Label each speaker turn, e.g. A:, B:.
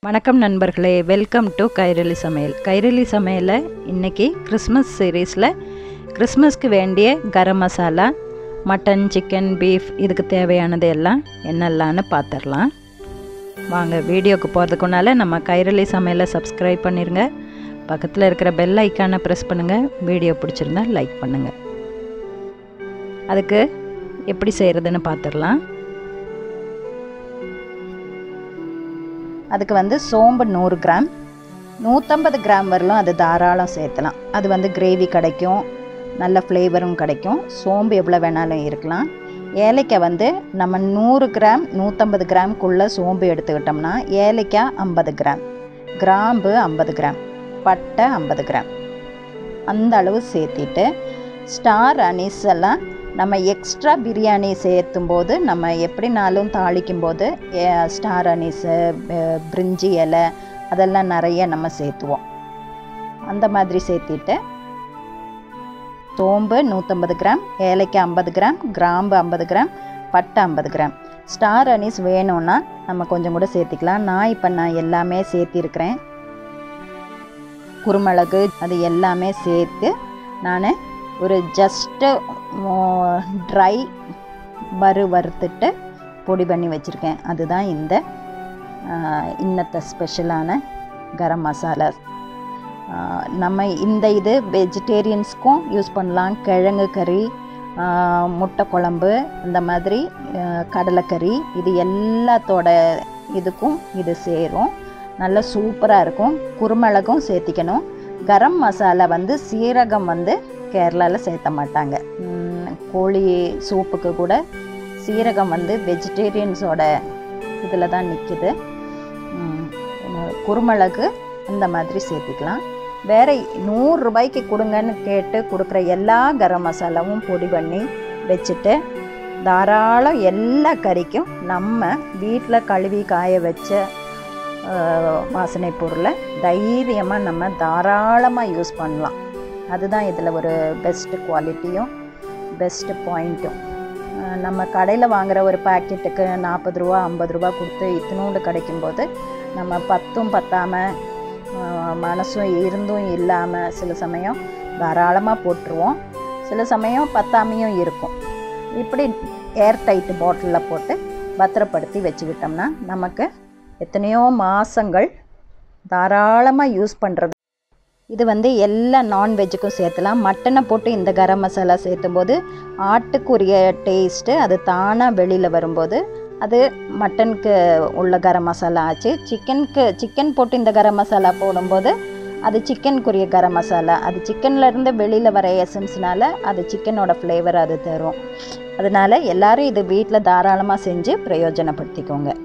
A: வணக்கம் நண்பர்களே welcome to கைரளி சமையல் கைரளி சமையலில் இன்றைக்கி கிறிஸ்மஸ் சீரீஸில் கிறிஸ்மஸ்க்கு வேண்டிய garam masala mutton chicken beef இதுக்கு தேவையானது எல்லாம் என்னெல்லாம்னு பார்த்துடலாம் வாங்க வீடியோக்கு போகிறதுக்கு முன்னால் நம்ம கைரளி சமையலை சப்ஸ்கிரைப் பண்ணிடுங்க பக்கத்தில் இருக்கிற பெல் ஐக்கானை ப்ரெஸ் பண்ணுங்கள் வீடியோ பிடிச்சிருந்தா லைக் பண்ணுங்கள் அதுக்கு எப்படி செய்கிறதுன்னு பார்த்துடலாம் அதுக்கு வந்து சோம்பு நூறு கிராம் நூற்றம்பது கிராம் வரலும் அது தாராளம் சேர்த்தலாம் அது வந்து கிரேவி கிடைக்கும் நல்ல ஃப்ளேவரும் கிடைக்கும் சோம்பு எவ்வளோ வேணாலும் இருக்கலாம் ஏலைக்காய் வந்து நம்ம நூறு கிராம் நூற்றம்பது கிராம்குள்ளே சோம்பு எடுத்துக்கிட்டோம்னா ஏலைக்காய் ஐம்பது கிராம் கிராம்பு ஐம்பது கிராம் பட்டை ஐம்பது கிராம் அந்த அளவு சேர்த்திட்டு ஸ்டார் அனீஸ் எல்லாம் நம்ம எக்ஸ்ட்ரா பிரியாணி சேர்த்தும் போது நம்ம எப்படினாலும் தாளிக்கும் போது ஸ்டார் அனீஸு பிரிஞ்சி இலை அதெல்லாம் நிறைய நம்ம சேர்த்துவோம் அந்த மாதிரி சேர்த்திட்டு சோம்பு நூற்றம்பது கிராம் ஏலைக்காய் ஐம்பது கிராம் கிராம்பு ஐம்பது கிராம் பட்டை ஐம்பது கிராம் ஸ்டார் அனீஸ் வேணும்னா நம்ம கொஞ்சம் கூட சேர்த்திக்கலாம் நான் இப்போ நான் எல்லாமே சேர்த்திருக்கிறேன் குருமிளகு அது எல்லாமே சேர்த்து நான் ஒரு ஜஸ்ட்டு ட்ரை வறு வறுத்துட்டு பொடி பண்ணி வச்சுருக்கேன் அதுதான் இந்த இன்னத்த ஸ்பெஷலான கரம் மசாலா நம்ம இந்த இது வெஜிடேரியன்ஸ்க்கும் யூஸ் பண்ணலாம் கிழங்கு கறி முட்டை குழம்பு இந்த மாதிரி கடலைக்கறி இது எல்லாத்தோட இதுக்கும் இது சேரும் நல்லா சூப்பராக இருக்கும் குருமிளகும் சேர்த்திக்கணும் கரம் மசாலா வந்து சீரகம் வந்து கேரளாவில் சேர்த்த மாட்டாங்க கோழி சூப்புக்கு கூட சீரகம் வந்து வெஜிடேரியன்ஸோட இதில் தான் நிற்கிது குருமிளகு அந்த மாதிரி சேர்த்திக்கலாம் வேறு நூறுரூபாய்க்கு கொடுங்கன்னு கேட்டு கொடுக்குற எல்லா கரம் மசாலாவும் பொடி பண்ணி வச்சுட்டு தாராளம் எல்லா கறிக்கும் நம்ம வீட்டில் கழுவி காய வச்ச வாசனை பொருளை தைரியமாக நம்ம தாராளமாக யூஸ் பண்ணலாம் அதுதான் இதில் ஒரு பெஸ்ட்டு குவாலிட்டியும் பெஸ்ட்டு பாயிண்ட்டும் நம்ம கடையில் வாங்குகிற ஒரு பேக்கெட்டுக்கு நாற்பது ரூபா ஐம்பது ரூபா கொடுத்து இத்தினூண்டு கிடைக்கும்போது நம்ம பத்தும் பத்தாமல் மனசும் இருந்தும் இல்லாமல் சில சமயம் தாராளமாக போட்டுருவோம் சில சமயம் பத்தாமையும் இருக்கும் இப்படி ஏர் டைட்டு பாட்டிலில் போட்டு பத்திரப்படுத்தி வச்சுக்கிட்டோம்னா நமக்கு எத்தனையோ மாதங்கள் தாராளமாக யூஸ் பண்ணுறது இது வந்து எல்லா நான்வெஜ்ஜுக்கும் சேர்த்துலாம் மட்டனை போட்டு இந்த கரம் மசாலா சேர்த்தும் போது ஆட்டுக்குரிய டேஸ்ட்டு அது தானாக வெளியில் வரும்போது அது மட்டனுக்கு உள்ள கரம் மசாலா ஆச்சு சிக்கனுக்கு சிக்கன் போட்டு இந்த கரம் மசாலா போடும்போது அது சிக்கனுக்குரிய கரம் மசாலா அது சிக்கன்லேருந்து வெளியில் வர எசன்ஸ்னால அது சிக்கனோட ஃப்ளேவர் அது தரும் அதனால் எல்லோரும் இது வீட்டில் தாராளமாக செஞ்சு பிரயோஜனப்படுத்திக்கோங்க